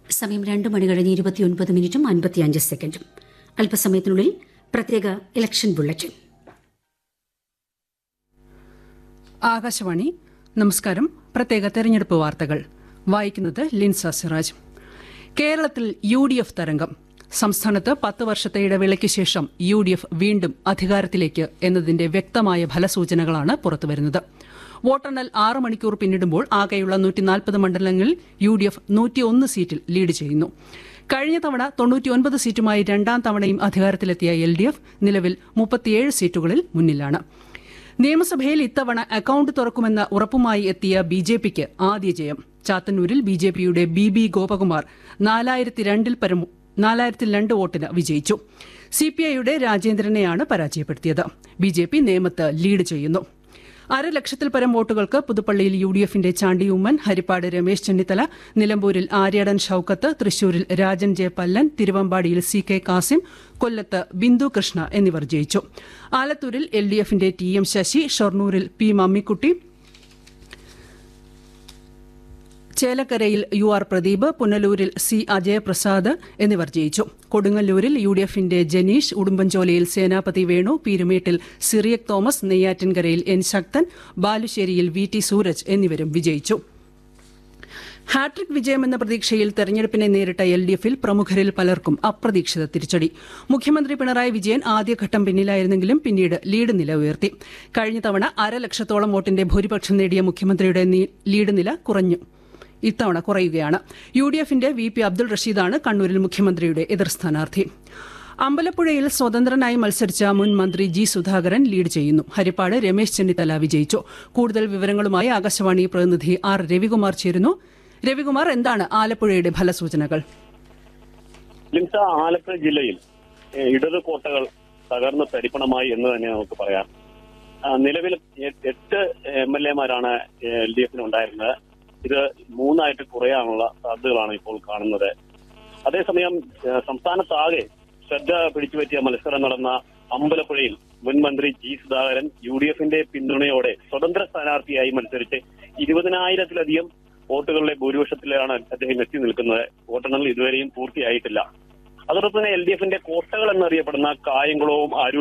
സമയം രണ്ട് മണി കഴിഞ്ഞ് ഇരുപത്തിയൊൻപത് മിനിറ്റും അൻപത്തിയഞ്ച് സെക്കൻഡും അല്പസമയത്തിനുള്ളിൽ പ്രത്യേക ഇലക്ഷൻ ബുള്ളറ്റിൻ ആകാശവാണി നമസ്കാരം പ്രത്യേക തെരഞ്ഞെടുപ്പ് വാർത്തകൾ വായിക്കുന്നത് ലിൻസ സിറാജ് കേരളത്തിൽ യു ഡി എഫ് തരംഗം സംസ്ഥാനത്ത് പത്ത് വർഷത്തെ ഇടവേളയ്ക്ക് ശേഷം യു ഡി എഫ് വീണ്ടും അധികാരത്തിലേക്ക് എന്നതിന്റെ വ്യക്തമായ ഫലസൂചനകളാണ് പുറത്തുവരുന്നത് വോട്ടെണ്ണൽ ആറ് മണിക്കൂർ പിന്നിടുമ്പോൾ ആകെയുള്ള നൂറ്റിനാൽപ്പത് മണ്ഡലങ്ങളിൽ യു ഡി എഫ് നൂറ്റിയൊന്ന് സീറ്റിൽ ലീഡ് ചെയ്യുന്നു കഴിഞ്ഞ തവണ തൊണ്ണൂറ്റിയൊൻപത് സീറ്റുമായി രണ്ടാം തവണയും അധികാരത്തിലെത്തിയ എൽ ഡി എഫ് നിലവിൽ മുപ്പത്തിയേഴ് സീറ്റുകളിൽ മുന്നിലാണ് നിയമസഭയിൽ ഇത്തവണ അക്കൌണ്ട് തുറക്കുമെന്ന ഉറപ്പുമായി എത്തിയ ബി ജെ പിക്ക് ആദ്യ ജയം ചാത്തന്നൂരിൽ ബി ജെ പിയുടെ ബി ബി ഗോപകുമാർ നാലായിരത്തി രണ്ടിൽ പരം നാലായിരത്തി രണ്ട് വോട്ടിന് വിജയിച്ചു സി പി ഐയുടെ രാജേന്ദ്രനെയാണ് പരാജയപ്പെടുത്തിയത് ബി ജെ പി നേമത്ത് ലീഡ് ചെയ്യുന്നു അര ലക്ഷത്തിൽ പരം വോട്ടുകൾക്ക് പുതുപ്പള്ളിയിൽ യു ഡി എഫിന്റെ ചാണ്ടി ഉമ്മൻ ഹരിപ്പാട് രമേശ് ചെന്നിത്തല നിലമ്പൂരിൽ ആര്യാടൻ ഷൌക്കത്ത് തൃശൂരിൽ രാജൻ ജെ പല്ലൻ തിരുവമ്പാടിയിൽ സി കെ കാസിം കൊല്ലത്ത് ബിന്ദു കൃഷ്ണ എന്നിവർ ജയിച്ചു ആലത്തൂരിൽ എൽ ഡി എഫിന്റെ ടി എം ശശി ഷൊർണൂരിൽ പി മമ്മിക്കുട്ടി ചേലക്കരയിൽ യു ആർ പ്രദീപ് പുനലൂരിൽ സി അജയപ്രസാദ് എന്നിവർ ജയിച്ചു കൊടുങ്ങല്ലൂരിൽ യു ഡി എഫിന്റെ ജനീഷ് ഉടുമ്പൻചോലയിൽ സേനാപതി വേണു പീരുമേട്ടിൽ സിറിയക് തോമസ് നെയ്യാറ്റിൻകരയിൽ എൻ ശക്തൻ ബാലുശ്ശേരിയിൽ വി ടി സൂരജ് എന്നിവരും വിജയിച്ചു ഹാട്രിക് വിജയമെന്ന പ്രതീക്ഷയിൽ തെരഞ്ഞെടുപ്പിനെ നേരിട്ട എൽ ഡി എഫിൽ പ്രമുഖരിൽ പലർക്കും അപ്രതീക്ഷിത തിരിച്ചടി മുഖ്യമന്ത്രി പിണറായി വിജയൻ ആദ്യഘട്ടം പിന്നിലായിരുന്നെങ്കിലും പിന്നീട് ലീഡ് നില ഉയർത്തി കഴിഞ്ഞ തവണ അര ലക്ഷത്തോളം വോട്ടിന്റെ ഭൂരിപക്ഷം നേടിയ മുഖ്യമന്ത്രിയുടെ നീ- ലീഡ് നില കുറഞ്ഞു ഇത്തവണ കുറയുകയാണ് യു ഡി എഫിന്റെ വി പി അബ്ദുൾ റഷീദാണ് കണ്ണൂരിൽ മുഖ്യമന്ത്രിയുടെ എതിർ സ്ഥാനാർത്ഥി അമ്പലപ്പുഴയിൽ സ്വതന്ത്രനായി മത്സരിച്ച മുൻ മന്ത്രി ജി സുധാകരൻ ലീഡ് ചെയ്യുന്നു ഹരിപ്പാട് രമേശ് ചെന്നിത്തല വിജയിച്ചു കൂടുതൽ വിവരങ്ങളുമായി ആകാശവാണി പ്രതിനിധി ആർ രവികുമാർ ചേരുന്നു രവികുമാർ എന്താണ് ആലപ്പുഴയുടെ ഫലസൂചനകൾ ലിംസ ആലപ്പുഴ ജില്ലയിൽ ഏഹ്, ഇടത് കോട്ടകൾ തകർന്ന് തരിപ്പണമായി എന്ന് തന്നെ നമുക്ക് പറയാം ആ, നിലവിൽ എ- എട്ട് എം എൽ എമാരാണ് എൽ ഡി എഫിന് ഉണ്ടായിരുന്നത് ഇത് മൂന്നായിട്ട് കുറയാനുള്ള സാധ്യതകളാണ് ഇപ്പോൾ കാണുന്നത് അതേസമയം ഏഹ്, സംസ്ഥാനത്താകെ ശ്രദ്ധ പിടിച്ചുപറ്റിയ മത്സരം നടന്ന അമ്പലപ്പുഴയിൽ മുൻ മന്ത്രി ജി സുധാകരൻ യു ഡി എഫിന്റെ പിന്തുണയോടെ സ്വതന്ത്ര സ്ഥാനാർത്ഥിയായി മത്സരിച്ച് ഇരുപതിനായിരത്തിലധികം വോട്ടുകളുടെ ഭൂരിപക്ഷത്തിലാണ് അദ്ദേഹം എത്തി നിൽക്കുന്നത് വോട്ടെണ്ണൽ ഇതുവരെയും പൂർത്തിയായിട്ടില്ല അതോടൊപ്പം തന്നെ എൽ ഡി എഫിന്റെ കോട്ടകൾ എന്നറിയപ്പെടുന്ന കായംകുളവും അരൂർ